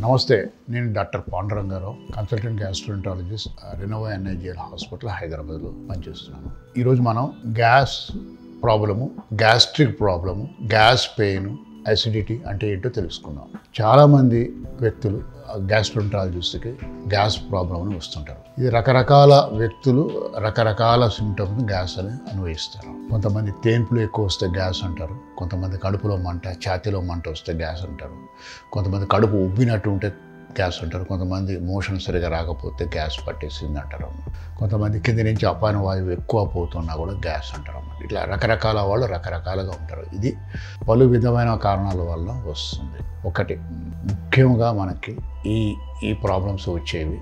నమస్తే నేను doctor Pandurangarao consultant gastroenterologist Renova NIGL hospital హైదరాబాద్లో పనిచేస్తున్నాను ఈరోజు మనం gas problem gastric problem gas pain acidity అంటే ఏంటో తెలుసుకుందాం చాలామంది వ్యక్తులు గ్యాస్ట్రోంటాలజిస్ట్కి గ్యాస్ ప్రాబ్లం అని వస్తుంటారు ఇది రకరకాల వ్యక్తులు రకరకాల సిమ్టమ్స్ గ్యాస్ అని అన్వయిస్తారు కొంతమంది తేన్పులు ఎక్కువ వస్తే గ్యాస్ అంటారు కొంతమంది కడుపులో మంట ఛాతీలో మంట వస్తే గ్యాస్ అంటారు కొంతమంది కడుపు ఉబ్బినట్టు ఉంటే గ్యాస్ అంటారు కొంతమంది మోషన్ సరిగా రాకపోతే గ్యాస్ పట్టేసింది అంటారు కొంతమంది కింద నుంచి అపాన వాయువు ఎక్కువ పోతున్నా కూడా గ్యాస్ అంటారు అన్నమాట ఇట్లా రకరకాల వాళ్ళు రకరకాలుగా ఉంటారు ఇది పలు విధమైన కారణాల వల్ల వస్తుంది ఒకటి ముఖ్యంగా మనకి ఈ ఈ ప్రాబ్లమ్స్ వచ్చేవి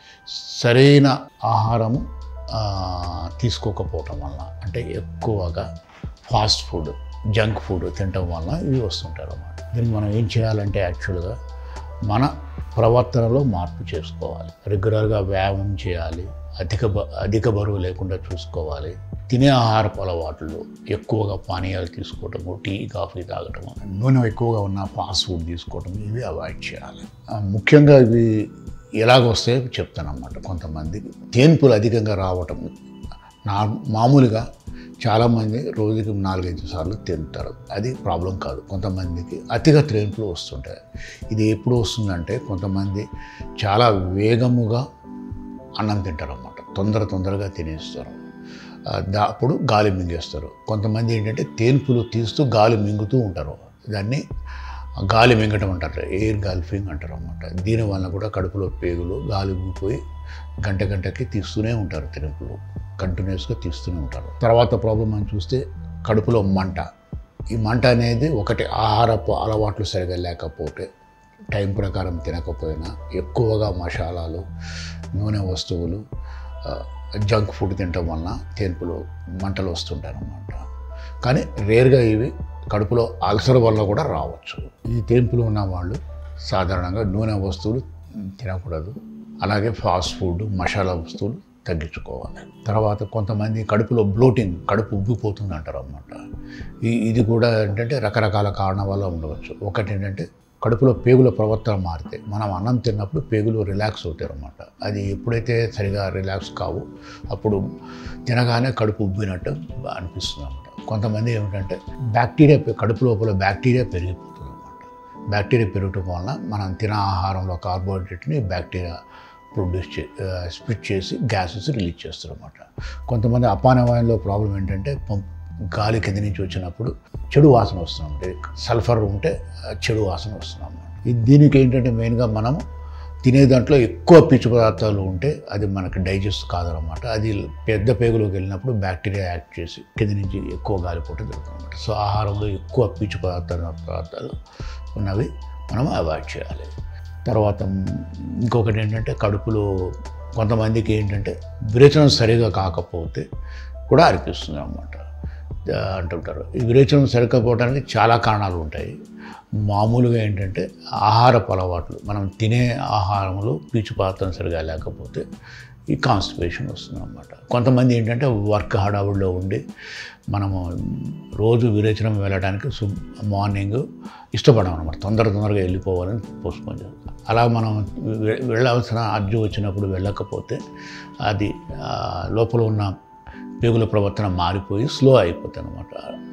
సరైన ఆహారము ఆ, తీసుకోకపోవటం వల్ల అంటే ఎక్కువగా ఫాస్ట్ ఫుడ్ జంక్ ఫుడ్ తినటం వల్ల ఇవి వస్తుంటారు అన్నమాట దీన్ని మనం ఏం చేయాలంటే యాక్చువల్గా మన ప్రవర్తనలో మార్పు చేసుకోవాలి రెగ్యులర్గా వ్యాయామం చేయాలి అధిక బ అధిక బరువు లేకుండా చూసుకోవాలి తినే ఆహారపు అలవాట్లు ఎక్కువగా పానీయాలు తీసుకోవటము టీ కాఫీ తాగటము నూనె ఎక్కువగా ఉన్న ఫాస్ట్ ఫుడ్ తీసుకోవటం ఇవి అవాయిడ్ చేయాలి ఆ, ముఖ్యంగా ఇవి ఎలాగొస్తే చెప్తానమాట కొంతమందికి తేన్పులు అధికంగా రావటం నా మామూలుగా చాలామంది రోజుకి నాలుగైదు సార్లు తింటారు అది ప్రాబ్లం కాదు కొంతమందికి అతిగా తేన్పులు వస్తుంటాయి ఇది ఎప్పుడు వస్తుందంటే కొంతమంది చాలా వేగముగా అన్నం తింటారు అన్నమాట తొందర తొందరగా తినేస్తారు ఆ, దా అప్పుడు గాలి మింగేస్తారు కొంతమంది ఏంటంటే తేన్పులు తీస్తూ గాలి మింగుతూ ఉంటారు దాన్ని గాలి మింగటం అంటారు ఎయిర్ గాల్ఫింగ్ అంటారు అనమాట దీనివల్ల కూడా కడుపులో పేగులు గాలి ఊగిపోయి గంట గంటకి తీస్తూనే ఉంటారు తేన్పులు కంటిన్యూస్గా తీస్తూనే ఉంటారు తర్వాత ప్రాబ్లం మనం చూస్తే కడుపులో మంట ఈ మంట అనేది ఒకటి ఆహారపు అలవాట్లు సరిగా లేకపోతే టైం ప్రకారం తినకపోయినా ఎక్కువగా మసాలాలు నూనె వస్తువులు ఆ, జంక్ ఫుడ్ తినటం వలన తేన్పులు మంటలు వస్తుంటాయి అన్నమాట కానీ రేర్గా ఇవి కడుపులో అల్సర్ వల్ల కూడా రావచ్చు ఈ తేన్పులు ఉన్న వాళ్ళు సాధారణంగా నూనె వస్తువులు తినకూడదు అలాగే ఫాస్ట్ ఫుడ్ మసాలా వస్తువులు తగ్గించుకోవాలి తర్వాత కొంతమంది కడుపులో బ్లోటింగ్ కడుపు ఉబ్బిపోతుంది అంటారు అన్నమాట ఈ ఇది కూడా ఏంటంటే రకరకాల కారణాల వల్ల ఉండవచ్చు ఒకటి ఏంటంటే కడుపులో పేగుల ప్రవర్తన మారితే మనం అన్నం తిన్నప్పుడు పేగులు రిలాక్స్ అవుతారు అన్నమాట అది ఎప్పుడైతే సరిగా రిలాక్స్ కావు అప్పుడు తినగానే కడుపు ఉబ్బినట్టు అనిపిస్తుంది అనమాట కొంతమంది ఏమిటంటే బ్యాక్టీరియా పె- కడుపు లోపల బ్యాక్టీరియా పెరిగిపోతుంది అనమాట బ్యాక్టీరియా పెరగటం వలన మనం తిన ఆహారంలో కార్బోహైడ్రేట్ని బ్యాక్టీరియా ప్రొడ్యూస్ చే స్ప్లిట్ చేసి గ్యాసెస్ రిలీజ్ చేస్తారు అనమాట కొంతమంది అపానవాయంలో ప్రాబ్లం ఏంటంటే పం- గాలి కింద నుంచి వచ్చినప్పుడు చెడు వాసన వస్తుంది సల్ఫర్ ఉంటే ఆ, చెడు వాసన వస్తుంది అన్నమాట ఇది దీనికి ఏంటంటే మెయిన్గా మనం తినే దాంట్లో ఎక్కువ పీచు పదార్థాలు ఉంటే అది మనకి డైజెస్ట్ కాదనమాట అది పెద్ద పేగులోకి వెళ్ళినప్పుడు బ్యాక్టీరియా యాక్ట్ చేసి కింద నుంచి ఎక్కువ గాలిపోవటం జరుగుతుంది అనమాట సో ఆహారంలో ఎక్కువ పీచు పదార్థాలు పదార్థాలు ఉన్నవి మనం అవాయిడ్ చేయాలి తర్వాత ఇంకొకటి ఏంటంటే కడుపులో కొంతమందికి ఏంటంటే విరేచనం సరిగా కాకపోతే కూడా అనిపిస్తుంది అన్నమాట ఆ, అంటుంటారు ఈ విరేచనం సరికపోవడానికి చాలా కారణాలు ఉంటాయి మామూలుగా ఏంటంటే ఆహారపు అలవాట్లు మనం తినే ఆహారంలో పీచు పాత్రం సరిగా లేకపోతే ఈ కాన్స్టిపేషన్ వస్తుంది అన్నమాట కొంతమంది ఏంటంటే వర్క్ హడావుడిలో ఉండి మనము రోజు విరేచనం వెళ్ళడానికి సు మార్నింగ్ ఇష్టపడం అనమాట తొందర తొందరగా వెళ్ళిపోవాలని పోస్ట్పోన్ చేస్తాం అలా మనం వె- వెళ్ళాల్సిన అర్జు వచ్చినప్పుడు వెళ్ళకపోతే అది ఆ, లోపల ఉన్న పేగుల ప్రవర్తన మారిపోయి స్లో అయిపోతుంది అనమాట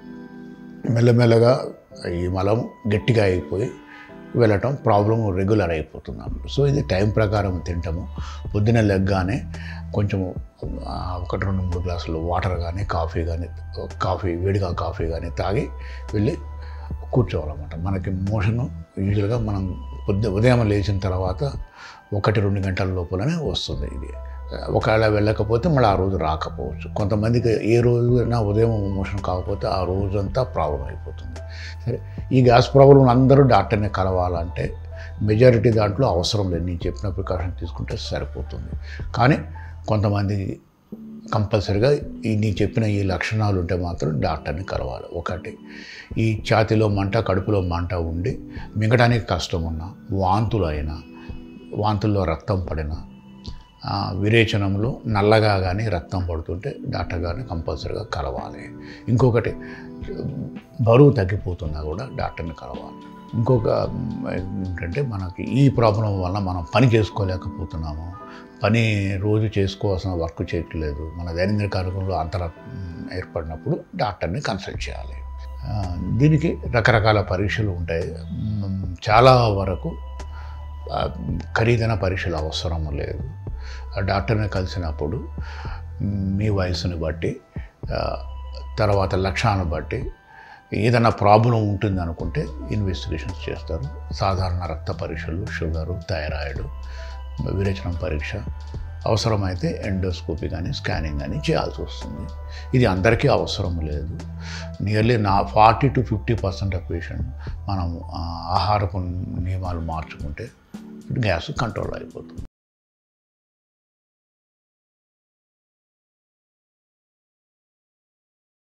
మెల్లమెల్లగా ఈ మలం గట్టిగా అయిపోయి వెళ్ళటం ప్రాబ్లం రెగ్యులర్ అయిపోతుంది అన్నమాట సో ఇది టైం ప్రకారం తింటాము పొద్దున లెగ్గానే కొంచెము ఆ, ఒకటి రెండు మూడు గ్లాసులు వాటర్ కానీ కాఫీ కానీ కాఫీ వేడిగా కాఫీ కానీ తాగి వెళ్ళి కూర్చోవాలన్నమాట మనకి మోషన్ యూజువల్గా మనం పొద్దు ఉదయం లేచిన తర్వాత ఒకటి రెండు గంటల లోపలనే వస్తుంది ఇది ఒకవేళ వెళ్ళకపోతే మళ్ళీ ఆ రోజు రాకపోవచ్చు కొంతమందికి ఏ రోజైనా ఉదయం మోషన్ కాకపోతే ఆ రోజంతా ప్రాబ్లం అయిపోతుంది సరే ఈ గ్యాస్ ప్రాబ్లం అందరూ డాక్టర్ని కలవాలంటే మెజారిటీ దాంట్లో అవసరం లేదు నేను చెప్పిన ప్రికాషన్ తీసుకుంటే సరిపోతుంది కానీ కొంతమంది కంపల్సరిగా ఈ నేను చెప్పిన ఈ లక్షణాలు ఉంటే మాత్రం డాక్టర్ని కలవాలి ఒకటి ఈ ఛాతిలో మంట కడుపులో మంట ఉండి మింగడానికి కష్టం ఉన్నా వాంతులు అయినా వాంతుల్లో రక్తం పడినా ఆ, విరేచనంలో నల్లగా కానీ రక్తం పడుతుంటే డాక్టర్ గారిని కంపల్సరీగా కలవాలి ఇంకొకటి బరువు తగ్గిపోతున్నా కూడా డాక్టర్ని కలవాలి ఇంకొక మ్, ఏంటంటే మనకి ఈ ప్రాబ్లం వల్ల మనం పని చేసుకోలేకపోతున్నాము పని రోజు చేసుకోవాల్సిన వర్క్ చేయట్లేదు మన దైనందిన కార్యక్రమంలో అంతర మ్, ఏర్పడినప్పుడు డాక్టర్ని కన్సల్ట్ చేయాలి ఆ, దీనికి రకరకాల పరీక్షలు ఉంటాయి మ్, చాలా వరకు ఆ, ఖరీదైన పరీక్షలు అవసరం లేదు ఆ డాక్టర్ని కలిసినప్పుడు మ్, మీ వయసుని బట్టి ఆ, తర్వాత లక్షణాలను బట్టి ఏదైనా ప్రాబ్లం ఉంటుంది అనుకుంటే ఇన్వెస్టిగేషన్స్ చేస్తారు సాధారణ రక్త పరీక్షలు షుగరు థైరాయిడ్ విరేచనం పరీక్ష అవసరమైతే ఎండోస్కోపీ కానీ స్కానింగ్ కానీ చేయాల్సి వస్తుంది ఇది అందరికీ అవసరం లేదు నియర్లీ నా forty to fifty percent of patient మనం ఆ, ఆహారపు నియమాలు మార్చుకుంటే గ్యాస్ కంట్రోల్ అయిపోతుంది